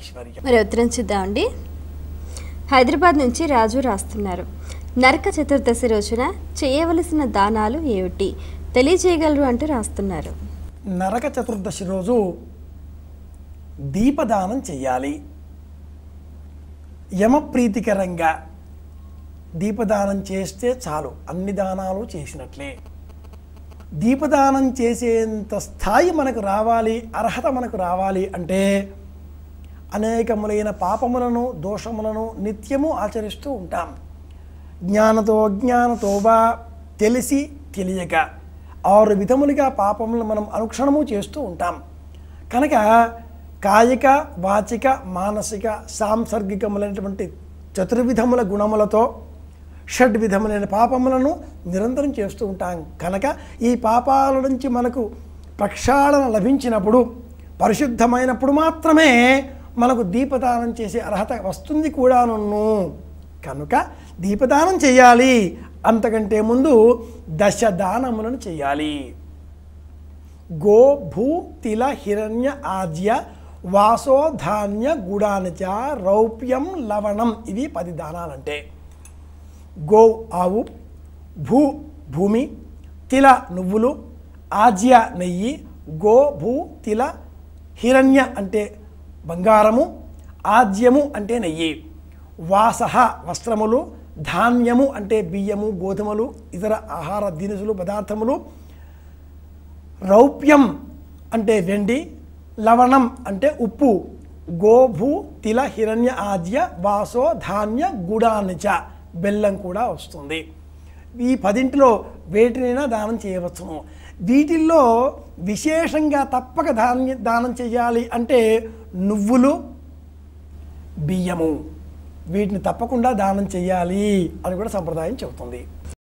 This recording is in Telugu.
ఐశ్వర్యం మరి ఉత్తరం చూద్దామండి హైదరాబాద్ నుంచి రాజు రాస్తున్నారు నరక చతుర్దశి రోజున చేయవలసిన దానాలు ఏమిటి తెలియజేయగలరు అంటూ రాస్తున్నారు నరక చతుర్దశి రోజు దీపదానం చెయ్యాలి యమప్రీతికరంగా దీపదానం చేస్తే చాలు అన్ని దానాలు చేసినట్లే దీపదానం చేసేంత స్థాయి మనకు రావాలి అర్హత మనకు రావాలి అంటే అనేకములైన పాపములను దోషములను నిత్యము ఆచరిస్తూ ఉంటాం జ్ఞానతో అజ్ఞానతో వా తెలిసి తెలియక ఆరు విధములుగా పాపములను మనం అనుక్షణము చేస్తూ ఉంటాం కనుక కాయిక వాచిక మానసిక సాంసర్గికములైనటువంటి చతుర్విధముల గుణములతో షడ్ విధములైన పాపములను నిరంతరం చేస్తూ ఉంటాం కనుక ఈ పాపాల నుంచి మనకు ప్రక్షాళన లభించినప్పుడు పరిశుద్ధమైనప్పుడు మాత్రమే మనకు దీపదానం చేసే అర్హత వస్తుంది కూడాను కనుక దీపదానం చేయాలి అంతకంటే ముందు దశ దానములను చేయాలి గో భూ తిల హిరణ్య ఆద్య వాసో ధాన్య గుడానిచ రౌప్యం లవణం ఇవి పది దానాలంటే గో ఆవు భూ భూమి తిల నువ్వులు ఆజ్య నెయ్యి గో భూ తిల హిరణ్య అంటే బంగారము ఆజ్యము అంటే నెయ్యి వాసహ వస్త్రములు ధాన్యము అంటే బియ్యము గోధుమలు ఇతర ఆహార దినుసులు పదార్థములు రౌప్యం అంటే వెండి లవణం అంటే ఉప్పు గోభూ తిల హిరణ్య ఆద్య వాసో ధాన్య గుడానిచ బెల్లం కూడా వస్తుంది ఈ పదింటిలో వేటినైనా దానం చేయవచ్చును వీటిల్లో విశేషంగా తప్పక ధాన్య దానం చేయాలి అంటే నువ్వులు బియ్యము వీటిని తప్పకుండా దానం చేయాలి అని కూడా సంప్రదాయం చెబుతుంది